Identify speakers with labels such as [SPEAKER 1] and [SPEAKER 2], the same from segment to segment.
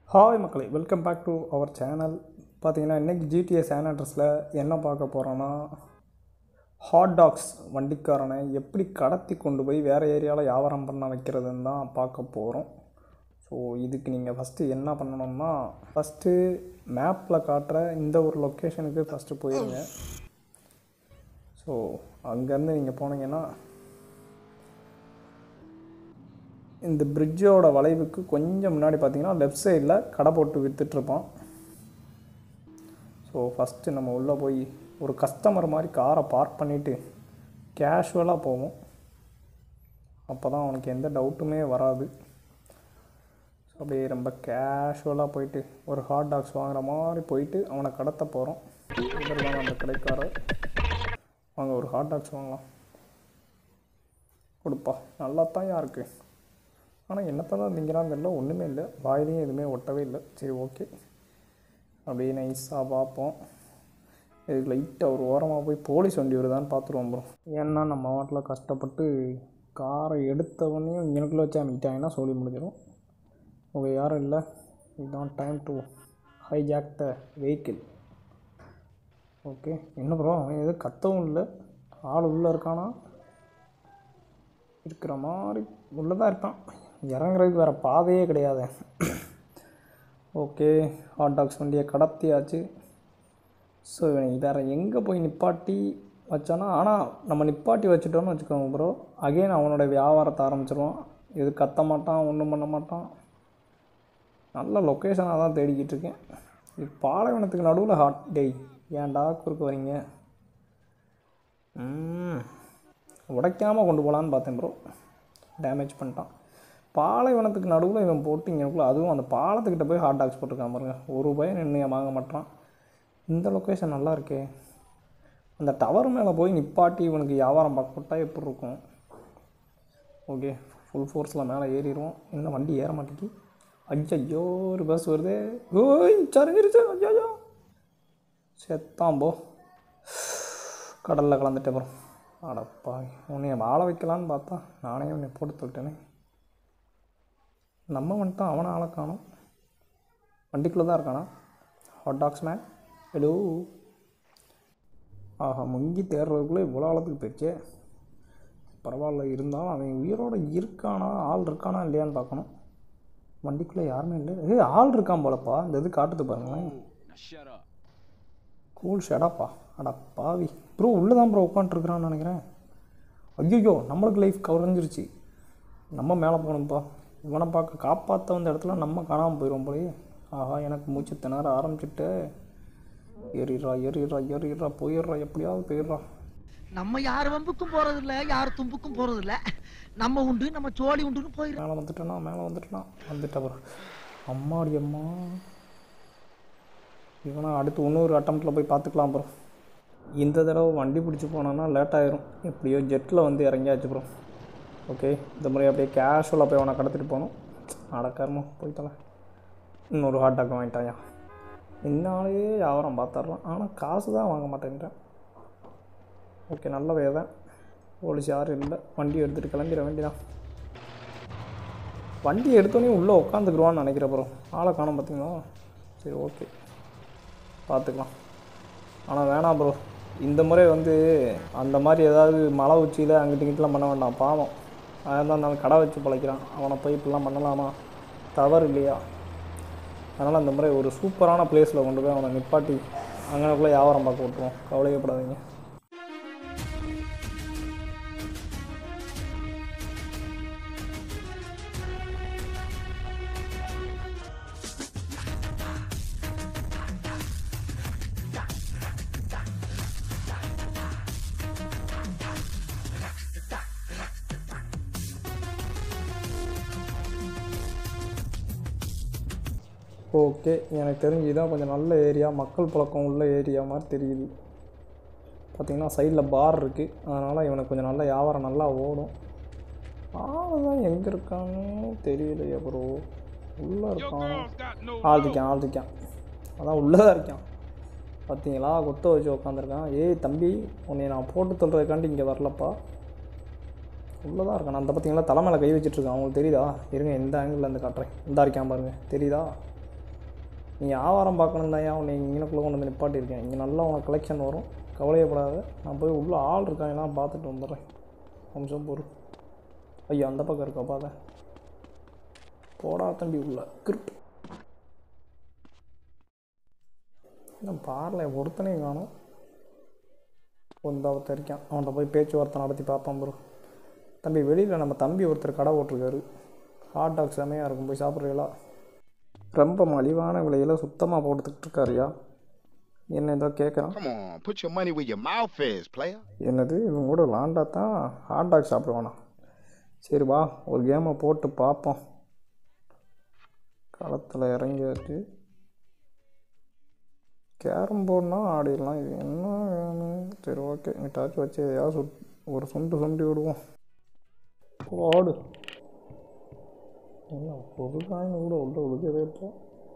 [SPEAKER 1] Hi மக்களே welcome back to our channel பார்த்தீங்கன்னா இன்றைக்கி ஜிடிஏ சேன் அட்ரஸில் என்ன பார்க்க போகிறோன்னா ஹாட் டாக்ஸ் வண்டிக்காரனை எப்படி கடத்தி கொண்டு போய் வேறு ஏரியாவில் வியாபாரம் பண்ண வைக்கிறதுன்னு தான் பார்க்க போகிறோம் ஸோ இதுக்கு நீங்கள் ஃபஸ்ட்டு என்ன பண்ணணும்னா ஃபஸ்ட்டு மேப்பில் காட்டுற இந்த ஒரு லொக்கேஷனுக்கு ஃபஸ்ட்டு போயிருங்க ஸோ அங்கேருந்து நீங்கள் போனீங்கன்னா இந்த பிரிட்ஜோட வளைவுக்கு கொஞ்சம் முன்னாடி பார்த்தீங்கன்னா லெஃப்ட் சைடில் கடை போட்டு விற்றுட்ருப்போம் ஸோ ஃபஸ்ட்டு நம்ம உள்ளே போய் ஒரு கஸ்டமர் மாதிரி காரை பார்க் பண்ணிவிட்டு கேஷுவலாக போவோம் அப்போ தான் அவனுக்கு எந்த டவுட்டுமே வராது ஸோ அப்படியே ரொம்ப கேஷுவலாக போயிட்டு ஒரு ஹாட் டாக்ஸ் வாங்குற மாதிரி போயிட்டு அவனை கடத்த போகிறோம் இவர் தான் அந்த கடைக்காரர் வாங்க ஒரு ஹாட் டாக்ஸ் வாங்கலாம் கொடுப்பா நல்லா தான் இருக்கு ஆனால் என்னத்தை தான் திங்கிறான்னு தெரியல ஒன்றுமே இல்லை வாயிலையும் எதுவுமே ஒட்டவே இல்லை சரி ஓகே அப்படியே நைஸாக பார்ப்போம் இதுக்கு லைட்டாக ஒரு ஓரமாக போய் போலீஸ் வண்டி வருதான்னு பார்த்துருவோம் ப்ரோ ஏன்னா நம்ம மாட்டில் கஷ்டப்பட்டு காரை எடுத்தவொடனே எனக்குள்ளே வச்சு அமைக்கிட்டாங்கன்னா சொல்லி முடிஞ்சிடும் ஓகே யாரும் இல்லை இதுதான் time to hijack the vehicle okay என்ன ப்ரோ அவன் எதுவும் கத்தவும் இல்லை ஆள் உள்ளே இருக்கானா இருக்கிற மாதிரி உள்ளே தான் இருக்கான் இறங்குறதுக்கு வேறு பாதையே கிடையாது ஓகே ஹாட் டாக்ஸ் வண்டியை கடத்தியாச்சு ஸோ இவனை வேறு எங்கே போய் நிப்பாட்டி வச்சானா ஆனால் நம்ம நிப்பாட்டி வச்சுட்டோம்னு வச்சுக்கோங்க ப்ரோ அகைன் அவனோட வியாபாரத்தை ஆரம்பிச்சிருவான் எது கத்த மாட்டான் ஒன்றும் பண்ண மாட்டான் நல்ல லொக்கேஷனாக தான் தேடிக்கிட்டு இருக்கேன் இது பாலைவனத்துக்கு நடுவில் ஹாட் டேய் ஏன்டா குறுக்க வரீங்க ம் உடைக்காமல் கொண்டு போகலான்னு பார்த்தேன் ப்ரோ டேமேஜ் பண்ணிட்டான் பாலைவனத்துக்கு நடுவில் இவன் போட்டு இங்கேக்குள்ள அதுவும் அந்த பாலத்துக்கிட்ட போய் ஹாட் டாக்ஸ் போட்டிருக்கான் பாருங்க ஒரு பையன் நின்று வாங்க மாட்டான் இந்த லொக்கேஷன் நல்லா இருக்கே அந்த டவர் மேலே போய் நிப்பாட்டி இவனுக்கு வியாபாரம் பார்க்க போட்டால் எப்படி இருக்கும் ஓகே ஃபுல் ஃபோர்ஸில் மேலே ஏறிடுவோம் இன்னும் வண்டி ஏற மாட்டேங்கி ஐயோ ஒரு பஸ் வருதே ஓய் சரிஞ்சிருச்சு ஐயோ செத்தான் போ கடலில் கலந்துட்டேன் ப்ரோ அடப்பா உன்னைய வாழ வைக்கலான்னு பார்த்தா நானே உன்னை போட்டு தொட்டேனே நம்ம வந்துட்டோம் அவனை ஆளை காணும் வண்டிக்குள்ளே தான் இருக்கானா ஹாட் டாக்ஸ் மேன் ஹலோ ஆஹா முங்கி தேடுறதுக்குள்ளே இவ்வளோ ஆழத்துக்கு போயிடுச்சே பரவாயில்ல இருந்தாலும் அவன் உயிரோடு இருக்கானா ஆள் இருக்கானா இல்லையான்னு பார்க்கணும் வண்டிக்குள்ளே யாருமே இல்லை ஏ ஆள் இருக்கான் போலப்பா இந்த இது காட்டுது பாருங்களேன்
[SPEAKER 2] Shut up.
[SPEAKER 1] கூல் ஷடாப்பா அடா பாவி ப்ரோ உள்ளே தான் ப்ரோ உட்காண்ட்ருக்குறான்னு நினைக்கிறேன் ஐயோ நம்மளுக்கு லைஃப் குறைஞ்சிருச்சு நம்ம மேலே போகணும்ப்பா இவனை பார்க்க காப்பாற்ற வந்த இடத்துல நம்ம காணாமல் போயிடுவோம் போலயே ஆஹா எனக்கு மூச்சு திணற ஆரம்பிச்சுட்டு ஏறிடுறா ஏறிடுறா ஏறிடுறா போயிடுறா எப்படியாவது போயிடுறா
[SPEAKER 3] நம்ம யார் வம்புக்கும் போறது இல்ல யார் தும்புக்கும் போறது இல்ல நம்ம உண்டு நம்ம சோழி உண்டுன்னு போயிரு
[SPEAKER 1] மேலே வந்துட்டேனா மேலே வந்துட்டேனா வந்துட்ட ப்ரோ அம்மாடி அம்மா இவனா அடுத்து இன்னொரு அட்டம்ப்டில் போய் பார்த்துக்கலாம் ப்ரோ இந்த தடவை வண்டி பிடிச்சி போனோன்னா லேட் ஆயிரும் எப்படியோ ஜெட்டில் வந்து இறங்கியாச்சு ப்ரோ ஓகே இந்த முறை அப்படியே கேஷுவலாக போய் அவனை கடத்திட்டு போகணும் அடக்காரமோ போய் தலை இன்னொரு ஹாட் டாக் வாங்கிட்டாயா என்னாலேயே வியாபாரம் பார்த்துட்றான் ஆனால் காசு தான் வாங்க மாட்டேன்றேன் ஓகே நல்ல வேதை போலீஸ் யாரும் இல்லை வண்டி எடுத்துகிட்டு கிளம்பிட வேண்டியதான் வண்டி எடுத்தோடனே உள்ளே உட்காந்துக்குருவான்னு நினைக்கிறேன் ப்ரோ ஆளை காணோம் பார்த்தீங்களா சரி ஓகே பார்த்துக்கலாம் ஆனால் வேணாம் ப்ரோ இந்த முறை வந்து அந்த மாதிரி ஏதாவது மலை உச்சியில் அங்கிட்டு இங்கிட்டலாம் பண்ண வேண்டாம் பாவம் அதான் இருந்தாலும் கடை வச்சு பழைக்கிறான் அவனை போய் இப்படிலாம் பண்ணலாமா தவறு இல்லையா அதனால் அந்த முறை ஒரு சூப்பரான பிளேஸில் கொண்டு போய் அவனை நிப்பாட்டி அங்கனக்குள்ளே வியாபாரம் பார்க்க விட்ருவோம் கவலையப்படாதீங்க ஓகே எனக்கு தெரிஞ்சு இதான் கொஞ்சம் நல்ல ஏரியா மக்கள் புழக்கம் உள்ள ஏரியா மாதிரி தெரியுது பார்த்தீங்கன்னா சைடில் பார் இருக்குது அதனால் இவனுக்கு கொஞ்சம் நல்ல வியாபாரம் நல்லா ஓடும் ஆள் தான் எங்கே இருக்கான்னு தெரியலையே ப்ரோ உள்ளே இருக்கான் ஆள் இருக்கான் ஆள் இருக்கான் அதான் உள்ளே தான் இருக்கான் பார்த்தீங்களா கொத்த வச்சு உட்காந்துருக்கான் ஏய் தம்பி உன்னை நான் போட்டு தொல்றதுக்காண்டி இங்கே வரலப்பா உள்ளே தான் இருக்கான் அந்த பார்த்தீங்களா தலை மேலே கை வச்சிட்ருக்கான் அவங்களுக்கு தெரியுதா இருங்க எந்த ஆங்கிளில் இருந்து காட்டுறேன் இந்த இருக்கான் பாருங்க தெரியுதா நீ வியாபாரம் பார்க்கணும் தான் உன்னை இங்கனக்குள்ளே கொண்டு வந்து நிப்பாட்டியிருக்கேன் இங்கே நல்லா உனக்கு கலெக்ஷன் வரும் கவலையப்படாத நான் போய் உள்ளே ஆள் இருக்காங்கன்னா பார்த்துட்டு வந்துடுறேன் நிமிஷம் பொறு ஐயா அந்த பக்கம் இருக்கா பாத போடா தம்பி உள்ள கிருட்டு இன்னும் பாரில் ஒருத்தனையும் காணும் ஒன்றாவது இருக்கான் அவன்கிட்ட போய் பேச்சுவார்த்தை நடத்தி பார்ப்பான் ப்ரோ தம்பி வெளியில் நம்ம தம்பி ஒருத்தர் கடை ஓட்டிருக்காரு ஹாட் டாக் செமையாக இருக்கும் போய் சாப்பிட்றீங்களா ரொம்ப மலிவான விலையில் சுத்தமாக போட்டுக்கிட்டு இருக்காருயா என்ன ஏதோ கேட்குறான்
[SPEAKER 2] Come on, put your money where your mouth is, player.
[SPEAKER 1] என்னது இவங்க கூட விளாண்டா தான் ஹாட் டாக் சாப்பிடுவானா சரி வா ஒரு கேமை போட்டு பார்ப்போம் களத்தில் இறங்கியாச்சு கேரம் போர்டுனா ஆடிடலாம் இது என்ன வேணும் சரி ஓகே எங்கிட்டாச்சும் வச்சு எதையாவது சுட் ஒரு சுண்டு சுண்டி விடுவோம் போடு என்ன ஒரு காயின் கூட உள்ள உழுகவே இப்போ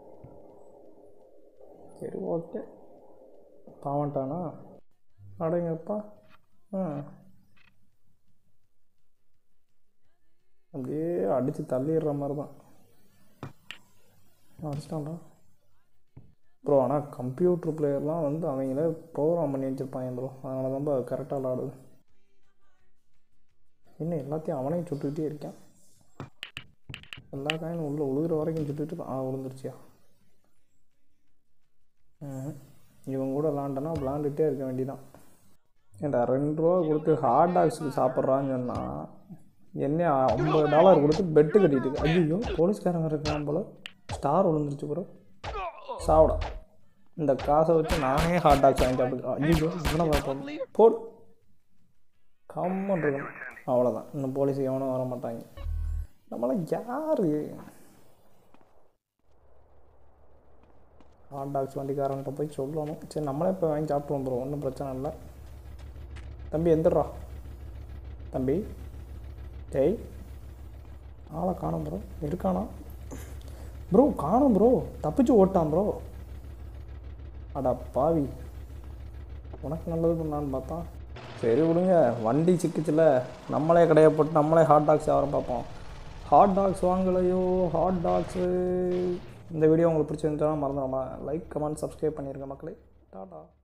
[SPEAKER 1] சரி ஓகே பாவன்ட்டானா அடங்கப்பா ஆ அப்படியே அடித்து தள்ளிடுற மாதிரி தான் அடிச்சிட்டான்டா ப்ரோ ஆனால் கம்ப்யூட்டர் பிளேயர்லாம் வந்து அவங்கள ப்ரோக்ராம் பண்ணி வச்சுருப்பாங்க ப்ரோ அதனால தான் கரெக்டாக விளாடுது என்ன எல்லாத்தையும் அவனையும் சுட்டுக்கிட்டே இருக்கான் எல்லா காயினும் உள்ளே உழுகுற வரைக்கும் சுட்டுட்டு ஆ விழுந்துருச்சியா ம் இவங்க கூட விளாண்டனா விளாண்டுட்டே இருக்க வேண்டியதான் ஏன்டா ரெண்டு ரூபா கொடுத்து ஹாட் டாக்ஸுக்கு சாப்பிட்றான்னு சொன்னால் என்ன ஐம்பது டாலர் கொடுத்து பெட்டு கட்டிட்டு இருக்கு. ஐயோ போலீஸ்காரங்க இருக்கான் போல ஸ்டார் விழுந்துருச்சு ப்ரோ சாப்பிட இந்த காசை வச்சு நானே ஹாட் டாக்ஸ் வாங்கி சாப்பிட்டு ஐயோ இவனை பார்ப்போம் போடு கம்மன் இருக்கணும் அவ்வளோதான் இன்னும் போலீஸ் எவனும் வர மாட்டாங்க நம்மளாம் யார் ஹாட் டாக்ஸ் வண்டிக்காரன்ட்ட போய் சொல்லணும் சரி நம்மளே போய் வாங்கி சாப்பிட்டு வந்துடுவோம் ஒன்றும் பிரச்சனை இல்லை தம்பி எந்திரா தம்பி டேய் ஆளை காணும் ப்ரோ இருக்கானா ப்ரோ காணும் ப்ரோ தப்பிச்சு ஓட்டான் ப்ரோ அடா பாவி உனக்கு நல்லது பண்ணான்னு பார்த்தா சரி விடுங்க வண்டி சிக்கிச்சுல நம்மளே கடையை போட்டு நம்மளே ஹாட் டாக்ஸ் வியாபாரம் பார்ப்போம் ஹாட் டாக்ஸ் வாங்கலையோ ஹாட் டாக்ஸு இந்த வீடியோ உங்களுக்கு பிடிச்சிருந்துச்சுன்னா மறந்துடாம லைக் கமெண்ட் சப்ஸ்கிரைப் பண்ணியிருங்க மக்களே டாடா